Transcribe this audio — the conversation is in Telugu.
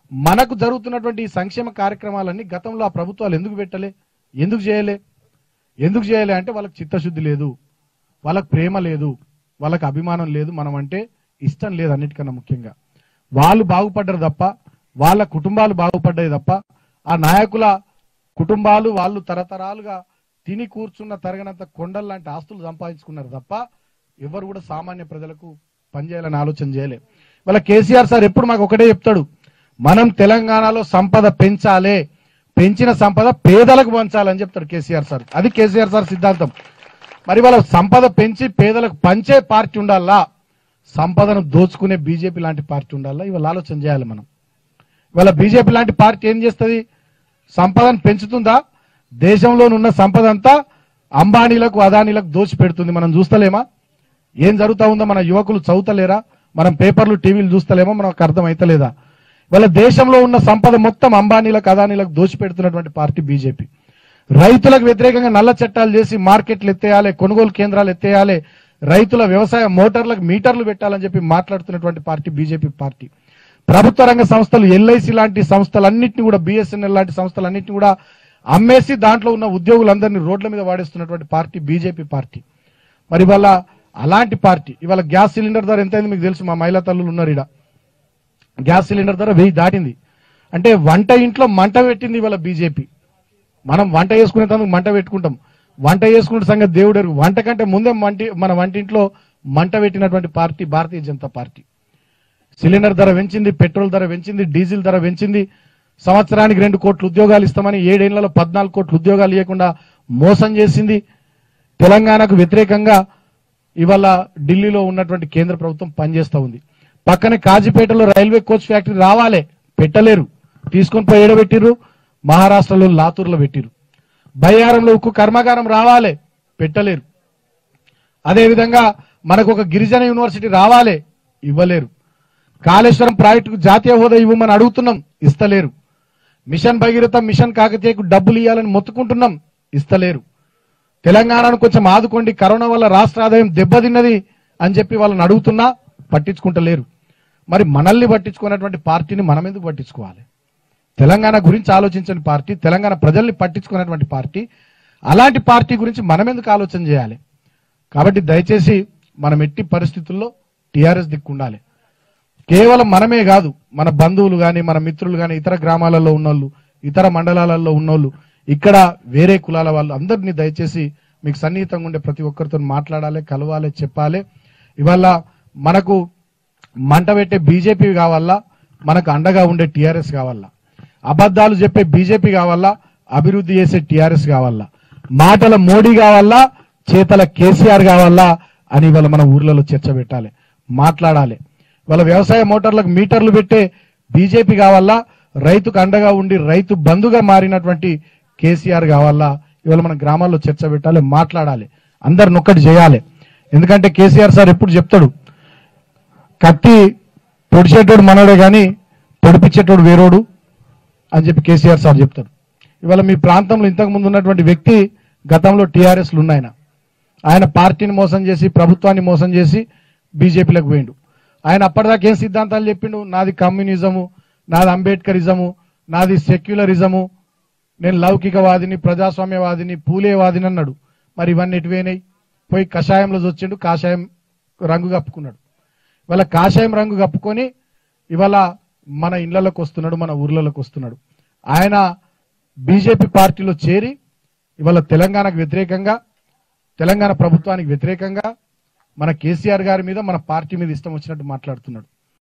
మనకు జరుగుతున్నటువంటి ఈ సంక్షేమ కార్యక్రమాలన్నీ గతంలో ఆ ప్రభుత్వాలు ఎందుకు పెట్టలే ఎందుకు చేయలే ఎందుకు చేయలే అంటే వాళ్ళకి చిత్తశుద్ధి లేదు వాళ్ళకి ప్రేమ లేదు వాళ్ళకి అభిమానం లేదు మనం అంటే ఇష్టం లేదు అన్నిటికన్నా ముఖ్యంగా వాళ్ళు బాగుపడ్డారు తప్ప వాళ్ళ కుటుంబాలు బాగుపడ్డాయి తప్ప ఆ నాయకుల కుటుంబాలు వాళ్ళు తరతరాలుగా తిని కూర్చున్న తరగనంత కొండలు లాంటి ఆస్తులు సంపాదించుకున్నారు తప్ప ఎవరు కూడా సామాన్య ప్రజలకు పనిచేయాలని ఆలోచన చేయలే వాళ్ళ కేసీఆర్ సార్ ఎప్పుడు మాకు ఒకటే చెప్తాడు మనం తెలంగాణలో సంపద పెంచాలే పెంచిన సంపద పేదలకు పంచాలని చెప్తాడు కేసీఆర్ సార్ అది కేసీఆర్ సార్ సిద్ధాంతం మరి వాళ్ళ సంపద పెంచి పేదలకు పంచే పార్టీ ఉండాలా సంపదను దోచుకునే బీజేపీ లాంటి పార్టీ ఉండాలా ఇవాళ ఆలోచన చేయాలి మనం ఇవాళ బీజేపీ లాంటి పార్టీ ఏం చేస్తుంది సంపదను పెంచుతుందా దేశంలోనున్న సంపద అంతా అంబానీలకు అదానీలకు దోచి పెడుతుంది మనం చూస్తలేమా ఏం జరుగుతా ఉందో మన యువకులు చదువుతలేరా మనం పేపర్లు టీవీలు చూస్తలేమో మనకు అర్థం అయితలేదా ఇవాళ దేశంలో ఉన్న సంపద మొత్తం అంబానీలకు అదానీలకు దోచి పెడుతున్నటువంటి పార్టీ బీజేపీ రైతులకు వ్యతిరేకంగా నల్ల చట్టాలు చేసి మార్కెట్లు ఎత్తేయాలి కొనుగోలు కేంద్రాలు ఎత్తేయాలి రైతుల వ్యవసాయ మోటార్లకు మీటర్లు పెట్టాలని చెప్పి మాట్లాడుతున్నటువంటి పార్టీ బీజేపీ పార్టీ ప్రభుత్వ రంగ సంస్థలు ఎల్ఐసి లాంటి సంస్థలన్నింటినీ కూడా బిఎస్ఎన్ఎల్ లాంటి సంస్థలన్నింటినీ కూడా అమ్మేసి దాంట్లో ఉన్న ఉద్యోగులందరినీ రోడ్ల మీద వాడేస్తున్నటువంటి పార్టీ బీజేపీ పార్టీ మరి ఇవాళ అలాంటి పార్టీ ఇవాళ గ్యాస్ సిలిండర్ ధర ఎంతైంది మీకు తెలుసు మా మహిళా తల్లులు ఉన్నారు ఇక్కడ గ్యాస్ సిలిండర్ ధర వెయ్యి దాటింది అంటే వంట ఇంట్లో మంట పెట్టింది ఇవాళ బీజేపీ మనం వంట చేసుకునేందుకు మంట పెట్టుకుంటాం వంట చేసుకునే సంగతి దేవుడు ఎరుగు. వంట కంటే ముందే మంటి మన వంటింట్లో మంట పెట్టినటువంటి పార్టీ భారతీయ జనతా పార్టీ సిలిండర్ ధర పెంచింది పెట్రోల్ ధర పెంచింది డీజిల్ ధర పెంచింది సంవత్సరానికి రెండు కోట్ల ఉద్యోగాలు ఇస్తామని ఏడేళ్లలో పద్నాలుగు కోట్ల ఉద్యోగాలు ఇవ్వకుండా మోసం చేసింది తెలంగాణకు వ్యతిరేకంగా ఇవాళ ఢిల్లీలో ఉన్నటువంటి కేంద్ర ప్రభుత్వం పనిచేస్తా ఉంది పక్కనే కాజీపేటలో రైల్వే కోచ్ ఫ్యాక్టరీ రావాలే పెట్టలేరు తీసుకొని పోయి ఏడబెట్టిర్రు మహారాష్ట్రలో లాతూర్లో పెట్టిర్రు బయ్యారంలో ఉక్కు కర్మాగారం రావాలే పెట్టలేరు అదేవిధంగా మనకు ఒక గిరిజన యూనివర్సిటీ రావాలే ఇవ్వలేరు కాళేశ్వరం ప్రాజెక్టుకు జాతీయ హోదా ఇవ్వమని అడుగుతున్నాం ఇస్తలేరు మిషన్ భగీరథ మిషన్ కాకతీయకు డబ్బులు ఇవ్వాలని మొత్తుకుంటున్నాం ఇస్తలేరు తెలంగాణను కొంచెం ఆదుకోండి కరోనా వల్ల రాష్ట్ర ఆదాయం దెబ్బతిన్నది అని చెప్పి వాళ్ళని అడుగుతున్నా పట్టించుకుంటలేరు మరి మనల్ని పట్టించుకున్నటువంటి పార్టీని మనం ఎందుకు పట్టించుకోవాలి తెలంగాణ గురించి ఆలోచించని పార్టీ తెలంగాణ ప్రజల్ని పట్టించుకున్నటువంటి పార్టీ అలాంటి పార్టీ గురించి మనం ఎందుకు ఆలోచన చేయాలి కాబట్టి దయచేసి మనం ఎట్టి పరిస్థితుల్లో టీఆర్ఎస్ దిక్కు ఉండాలి కేవలం మనమే కాదు మన బంధువులు కానీ మన మిత్రులు కానీ ఇతర గ్రామాలలో ఉన్నోళ్ళు ఇతర మండలాలలో ఉన్నోళ్ళు ఇక్కడ వేరే కులాల వాళ్ళు అందరినీ దయచేసి మీకు సన్నిహితంగా ఉండే ప్రతి ఒక్కరితో మాట్లాడాలి కలవాలి చెప్పాలి ఇవాళ మనకు మంట పెట్టే బీజేపీ కావాలా మనకు అండగా ఉండే టీఆర్ఎస్ కావాలా అబద్ధాలు చెప్పే బీజేపీ కావాలా అభివృద్ధి చేసే టీఆర్ఎస్ కావాలా మాటల మోడీ కావాలా చేతల కేసీఆర్ కావాలా అని ఇవాళ మన ఊర్లలో చర్చ పెట్టాలి మాట్లాడాలి వాళ్ళ వ్యవసాయ మోటార్లకు మీటర్లు పెట్టే బీజేపీ కావాలా రైతుకు అండగా ఉండి రైతు బంధుగా మారినటువంటి కేసీఆర్ కావాలా ఇవాళ మన గ్రామాల్లో చర్చ పెట్టాలి మాట్లాడాలి అందరిని ఒక్కటి చేయాలి ఎందుకంటే కేసీఆర్ సార్ ఎప్పుడు చెప్తాడు కత్తి పొడిచేటోడు మనోడే కానీ పొడిపించేటోడు వేరోడు అని చెప్పి కేసీఆర్ సార్ చెప్తాడు ఇవాళ మీ ప్రాంతంలో ఇంతకు ముందు ఉన్నటువంటి వ్యక్తి గతంలో టీఆర్ఎస్లు ఉన్నాయన ఆయన పార్టీని మోసం చేసి ప్రభుత్వాన్ని మోసం చేసి బీజేపీలకు పోయిండు ఆయన అప్పటిదాకా ఏం సిద్ధాంతాలు చెప్పిండు నాది కమ్యూనిజము నాది అంబేద్కరిజము నాది సెక్యులరిజము నేను లౌకికవాదిని ప్రజాస్వామ్యవాదిని పూలేవాదిని అన్నాడు మరి ఇవన్నీ ఎటువైనాయి పోయి కషాయంలో వచ్చిండు కాషాయం రంగు కప్పుకున్నాడు ఇవాళ కాషాయం రంగు కప్పుకొని ఇవాళ మన ఇళ్లలోకి వస్తున్నాడు మన ఊర్లలోకి వస్తున్నాడు ఆయన బీజేపీ పార్టీలో చేరి ఇవాళ తెలంగాణకు వ్యతిరేకంగా తెలంగాణ ప్రభుత్వానికి వ్యతిరేకంగా మన కేసీఆర్ గారి మీద మన పార్టీ మీద ఇష్టం వచ్చినట్టు మాట్లాడుతున్నాడు